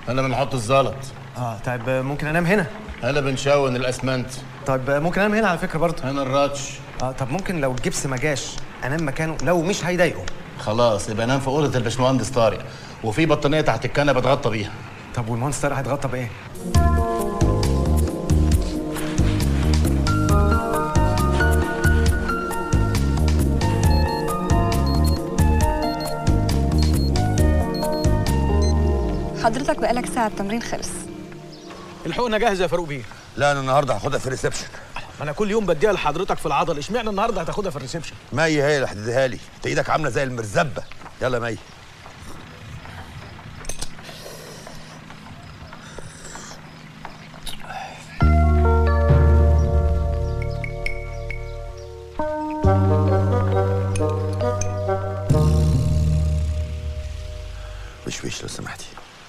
انا بنحط الزلط اه طيب آه، ممكن انام هنا انا بنشون الاسمنت طيب آه، ممكن انام هنا على فكره برضه انا الراتش اه طب ممكن لو الجبس ما جاش انام مكانه لو مش هيضايقه خلاص يبقى انام في اوضه الباشمهندس طارق وفي بطانيه تحت الكنبه اتغطى بيها طب والمهندس طارق هيتغطى بايه حضرتك بقالك ساعة التمرين خلص الحقنه جاهزه يا فاروق بيه لا انا النهارده هاخدها في الريسبشن ما انا كل يوم بديها لحضرتك في العضل اشمعنى النهارده هتاخدها في الريسبشن مي هي اللي هتديها لي انت ايدك عامله زي المرزبه يلا مي وش وش لو سمحتي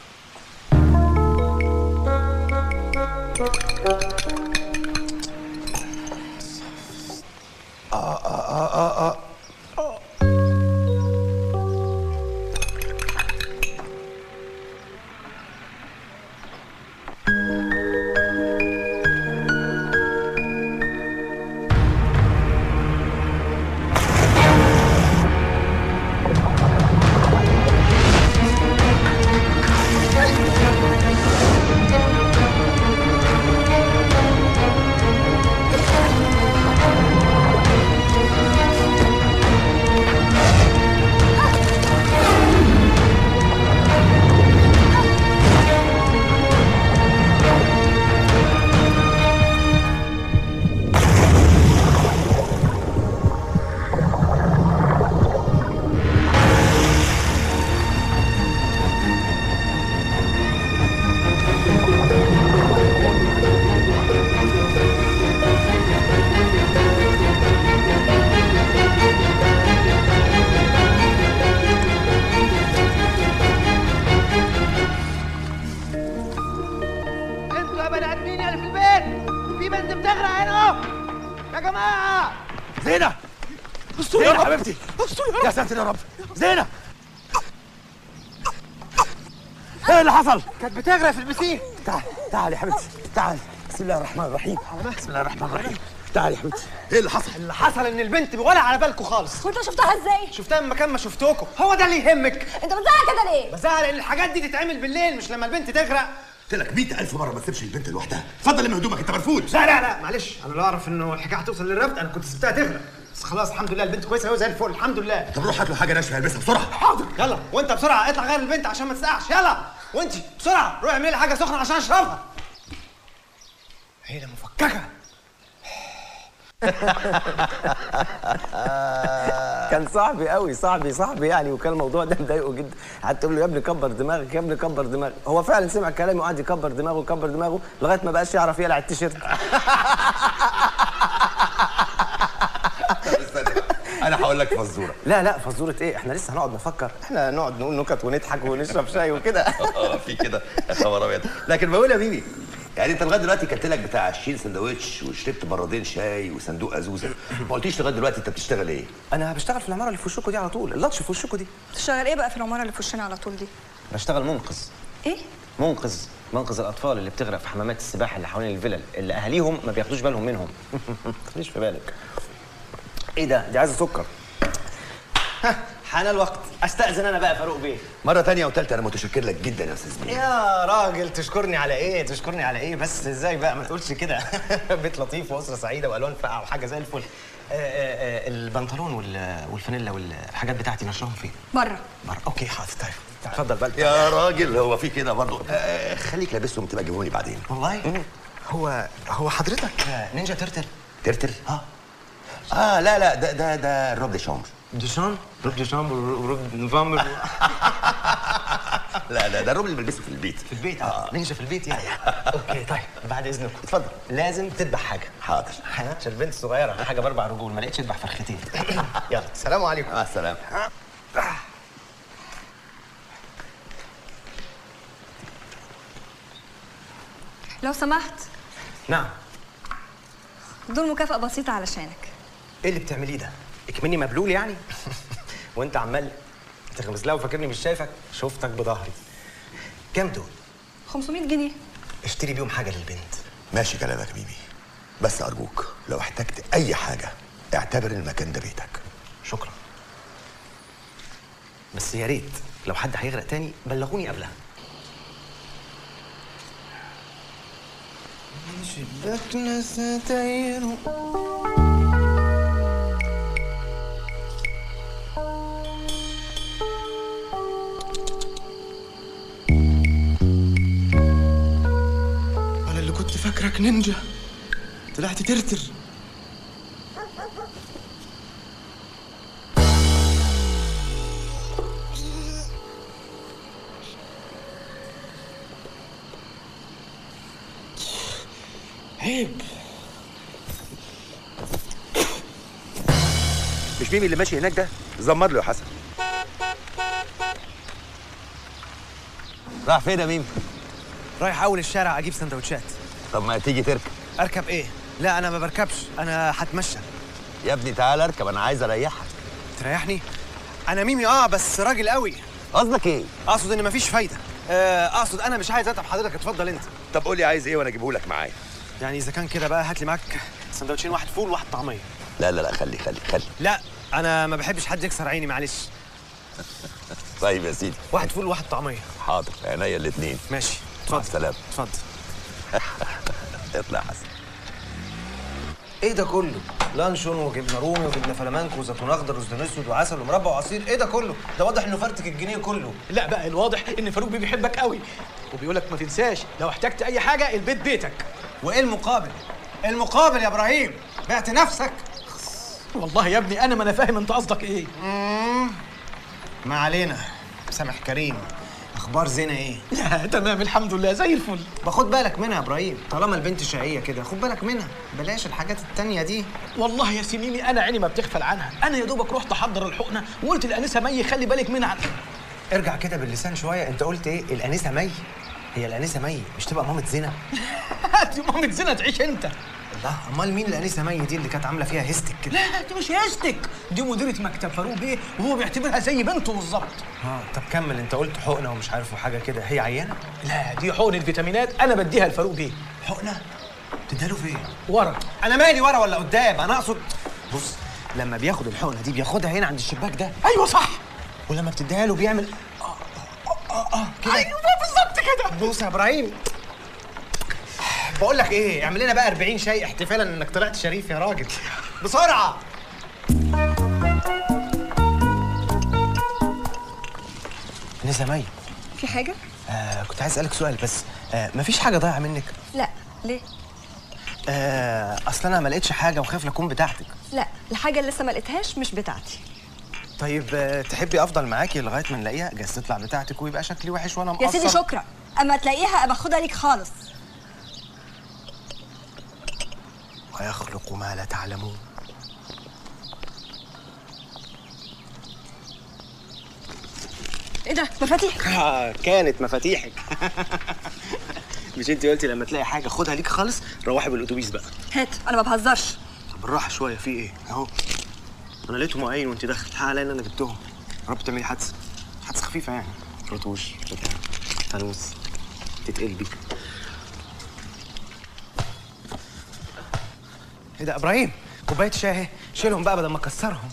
انتوا يا بني ادمين يا اللي في البيت في بنت بتغرق هنا اهو يا جماعه زينة زينة حبيبتي يا ساتر يا رب زينة ايه اللي حصل؟ كانت بتغرق في البسين تعال تعال يا حبيبتي تعال بسم الله الرحمن الرحيم بسم الله الرحمن الرحيم تعال يا حبيبتي ايه اللي حصل؟ اللي حصل ان البنت ولا على بالكم خالص وانت شفتها ازاي؟ شفتها من مكان ما شفتوكوا هو ده اللي يهمك انت بتزعق كده ليه؟ بزعل ان الحاجات دي تتعمل بالليل مش لما البنت تغرق قلت لك 100000 مرة ما تسيبش البنت لوحدها اتفضل لم هدومك انت مرفوض لا لا لا معلش انا لو اعرف انه الحكايه هتوصل للرفض انا كنت سبتها تغرق بس خلاص الحمد لله البنت كويسه قوي زي الفل الحمد لله طب روح هات له حاجة ناشفة يلبسها بسرعة حاضر يلا وانت بسرعه اطلع غير البنت عشان ما تسقعش يلا وانت بسرعه روح اعملي لي حاجه سخنه عشان اشربها هي ده مفككه كان صاحبي قوي صاحبي صاحبي يعني وكان الموضوع ده مضايقه جدا قعدت اقول له يا ابني كبر دماغك يا ابني كبر دماغك هو فعلا سمع كلامي وقعد يكبر دماغه يكبر دماغه لغايه ما بقاش يعرف يقلع التيشيرت انا هقول لك فزورة لا لا فزوره ايه احنا لسه هنقعد نفكر احنا نقعد نقول نكت ونضحك ونشرب شاي وكده اه في كده يا خبر ابيض لكن بقول يا ميمي يعني انت لغايه دلوقتي كلت لك بتاع 20 سندوتش وشربت برادين شاي وصندوق ازوزه ما قلتيش لغايه دلوقتي انت بتشتغل ايه؟ انا بشتغل في العماره اللي في وشكوا دي على طول اللطش في وشكوا دي بتشتغل ايه بقى في العمارة اللي في وشنا على طول دي؟ بشتغل منقذ ايه؟ منقذ منقذ الاطفال اللي بتغرق في حمامات السباحه اللي حوالين الفلل اللي اهاليهم ما بياخدوش بالهم منهم ما تخليش في بالك ايه ده دي عايزه سكر ها حان الوقت استاذن انا بقى فاروق بيه مره تانية وتالتة انا متشكر لك جدا يا استاذ ميمي يا راجل تشكرني على ايه تشكرني على ايه بس ازاي بقى ما تقولش كده بيت لطيف واسره سعيده والوان فقعه وحاجه زي الفل آه، آه، آه، البنطلون وال- والفانيلا والحاجات بتاعتي نشرهم فين بره بره اوكي حاضر طيب اتفضل بقى يا راجل هو في كده برضه آه خليك لابسهم تبقى جيبوني بعدين والله هو هو حضرتك نينجا ترتل ترتل اه اه لا لا ده ده ده الروب دي شامبر ديشان روب ديشان وروب نوفمبر لا لا ده الروب اللي بلبسه في البيت في البيت اه نينجا في البيت يعني اوكي طيب بعد اذنكم اتفضل لازم تذبح حاجه حاضر عشان البنت الصغيره حاجه باربع رجول ما لقيتش اذبح فرختين يلا السلام عليكم مع السلامه لو سمحت نعم دول مكافأة بسيطة علشانك ايه اللي بتعمليه ده اكمني مبلول يعني وانت عمال تغمز لها وفاكرني مش شايفك شفتك بظهري كام دول 500 جنيه اشتري بيهم حاجه للبنت ماشي كلامك يا ميمي بس ارجوك لو احتجت اي حاجه اعتبر المكان ده بيتك شكرا بس يا ريت لو حد هيغرق تاني بلغوني قبلها شباكنا ستاير انا اللي كنت فاكرك نينجا طلعت ترتر عيب مش ميمي اللي ماشي هناك ده زمر له يا حسن راح فين يا ميمي رايح اول الشارع اجيب سندوتشات طب ما تيجي تركب اركب ايه لا انا ما بركبش انا هتمشى يا ابني تعال اركب انا عايز اريحك تريحني انا ميمي اه بس راجل قوي قصدك ايه اقصد ان مفيش فايده آه، اقصد انا مش عايز اتعب حضرتك اتفضل انت طب قول لي عايز ايه وانا اجيبه لك معايا يعني اذا كان كده بقى هات لي معاك سندوتشين واحد فول وواحد طعميه لا لا لا خلي خلي خلي لا انا ما بحبش حد يكسر عيني معلش طيب يا سيدي واحد فول وواحد طعميه حاضر عينيا الاثنين ماشي مع اتفضل السلامه اتفضل اطلع يا حسن ايه ده كله؟ لانشون وجبنه رومي وجبنه فلامنكو وزيتون اخضر وزيتون اسود وعسل ومربى وعصير ايه ده كله؟ ده واضح انه فرتك الجنيه كله لا بقى الواضح ان فاروق بيه بيحبك قوي وبيقول لك ما تنساش لو احتجت اي حاجه البيت بيتك وايه المقابل المقابل يا ابراهيم بعت نفسك والله يا ابني انا ما انا فاهم انت قصدك ايه ما علينا سامح كريم اخبار زينه ايه لا تمام الحمد لله زي الفل باخد بالك منها يا ابراهيم طالما البنت شقيه كده خد بالك منها بلاش الحاجات التانية دي والله يا سميمي انا عيني ما بتغفل عنها انا يا دوبك رحت احضر الحقنه وقلت لانسه مي خلي بالك منها ارجع كده باللسان شويه انت قلت ايه؟ الانسه مي هي الانسه مي مش تبقى مامة زنا دي مامة زنا تعيش انت الله امال مين الانسه مي دي اللي كانت عامله فيها هيستك كده لا دي مش هيستك دي مديره مكتب فاروق بيه وهو بيعتبرها زي بنته بالظبط اه طب كمل انت قلت حقنه ومش عارف وحاجه كده هي عيانه لا دي حقنه فيتامينات انا بديها لفاروق بيه حقنه تديها فين ورا انا مالي ورا ولا قدام انا اقصد بص لما بياخد الحقنه دي بياخدها هنا عند الشباك ده ايوه صح ولما بتديها له بيعمل اه اه اه كده ايوه بالظبط كده بص يا ابراهيم بقول لك ايه اعمل لنا بقى 40 شاي احتفالا انك طلعت شريف يا راجل بسرعه انسه مي في حاجه آه كنت عايز اسالك سؤال بس آه مفيش حاجه ضايعه منك لا ليه آه اصل انا ما لقيتش حاجه وخايف لا تكون بتاعتك لا الحاجه اللي لسه ما لقيتهاش مش بتاعتي طيب آه تحبي افضل معاكي لغايه ما نلاقيها جايز تطلع بتاعتك ويبقى شكلي وحش وانا مقصر يا سيدي شكرا اما تلاقيها ابقى خدها ليك خالص ويخلق ما لا تعلمون ايه ده مفاتيح آه كانت مفاتيحك مش انت قلتي لما تلاقي حاجه خدها ليك خالص روحي بالاتوبيس بقى هات انا ما بهزرش طب بالراحه شويه في ايه اهو انا لقيتهم عين وانت داخل الحق عليا ان انا جبتهم يا رب تعملي حادثه حادثه خفيفه يعني رطوش بتاع فانوس تتقلبي ايه ده ابراهيم كوبايه شاي اهي شيلهم بقى بدل ما اكسرهم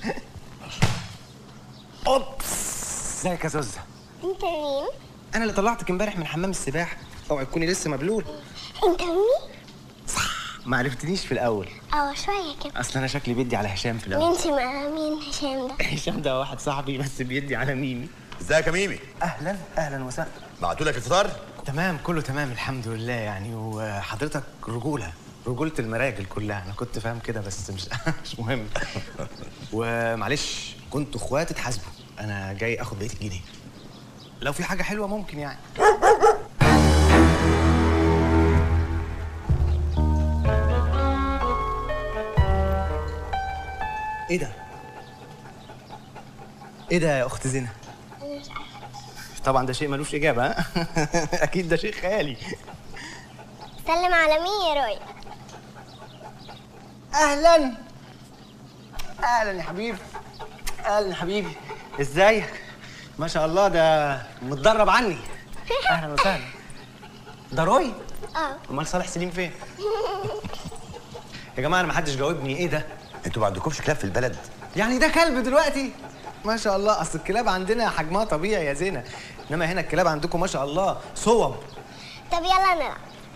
اوبس ازيك يا زوزه انت مين؟ انا اللي طلعتك امبارح من حمام السباحه اوعي تكوني لسه مبلول انت مين؟ ما عرفتنيش في الاول اه شوية كده اصل انا شكلي بيدي على هشام في الاول انت مع مين هشام ده؟ هشام ده واحد صاحبي بس بيدي على ميمي ازيك يا ميمي اهلا اهلا وسهلا بعتوا لك الفطار تمام كله تمام الحمد لله يعني وحضرتك رجوله رجوله المراجل كلها انا كنت فاهم كده بس مش مش مهم ومعلش كنتوا اخوات اتحاسبوا انا جاي اخد بقيه الجنيه لو في حاجه حلوه ممكن يعني ايه ده ايه ده يا اخت زينه طبعا ده شيء ملوش اجابه ها اكيد ده شيء خيالي سلم على مين يا روي؟ اهلا اهلا يا حبيبي اهلا يا حبيبي ازيك ما شاء الله ده متدرب عني اهلا وسهلا ده روي اه امال صالح سليم فين يا جماعه انا ما حدش جاوبني ايه ده انتوا ما عندكمش كلاب في البلد يعني ده كلب دلوقتي ما شاء الله اصل الكلاب عندنا حجمها طبيعي يا زينه انما هنا الكلاب عندكم ما شاء الله صوب طب يلا نلعب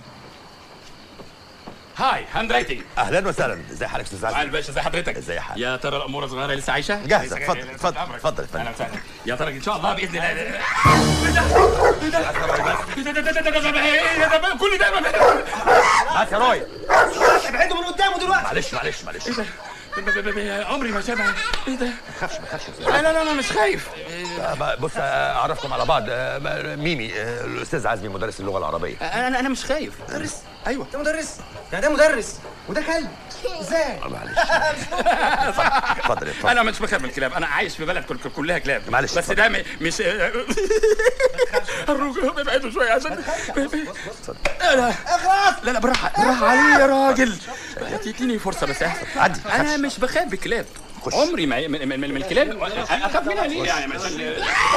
هاي هاند رايتنج اهلا وسهلا ازي حضرتك يا استاذ تعال عزمي باشا ازي حضرتك ازي حضرتك يا ترى الاموره صغيره لسه عايشه جاهزة. لسه اتفضل، جاية- اتفضل، أمرك. اتفضل يا فندم. اهلا وسهلا يا ترى ان شاء الله باذن الله ايه ده ايه ده ايه ده ده ده ده ده ايه ده كل ده هات يا روي ابعدوا من قدامه دلوقتي معلش معلش معلش عمري ما شبه ايه ده لا لا لا انا مش خايف آه، بص آه، اعرفكم على بعض آه، ميمي آه، الاستاذ عزمي مدرس اللغه العربيه انا انا مش خايف مدرس ايوه ده مدرس يعني ده مدرس وده كلب ازاي آه، معلش اتفضل اتفضل انا مش بخاف من الكلاب انا عايش في بلد كل كلها كلاب معلش، بس اتفضل. ده م- مش الرجل ابعدوا شويه عشان لا لا لا لا بالراحه بالراحه علي يا راجل تديني فرصه بس عدي، ما انا تخافش. مش بخاف بكلاب خش. عمري ما من, من, من الكلاب اخاف منها ليه يعني عشان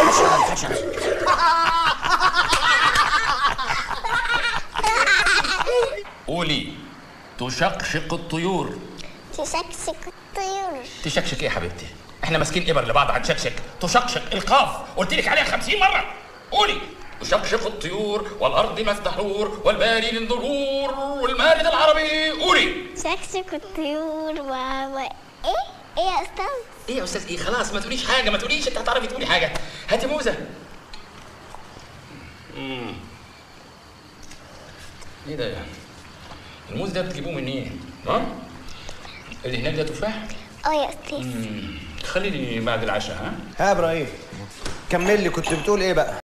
قولي تشقشق الطيور تشكشك الطيور تشكشك ايه يا حبيبتي؟ احنا ماسكين ابر لبعض هنشكشك تشقشق القاف قلت لك عليها 50 مره قولي تشقشق الطيور والارض مفتحور والباري للظهور والمارد العربي قولي تشكشك الطيور و... و... ايه ايه يا استاذ ايه يا استاذ ايه خلاص ما تقوليش حاجه ما تقوليش انت هتعرفي تقولي حاجه هاتي موزه امم ايه ده الموز ده بتجيبوه منين؟ ها؟ اللي هناك ده تفاح؟ اه يا استاذ خلي لي بعد العشاء ها؟ ها يا ابراهيم كمل لي كنت بتقول ايه بقى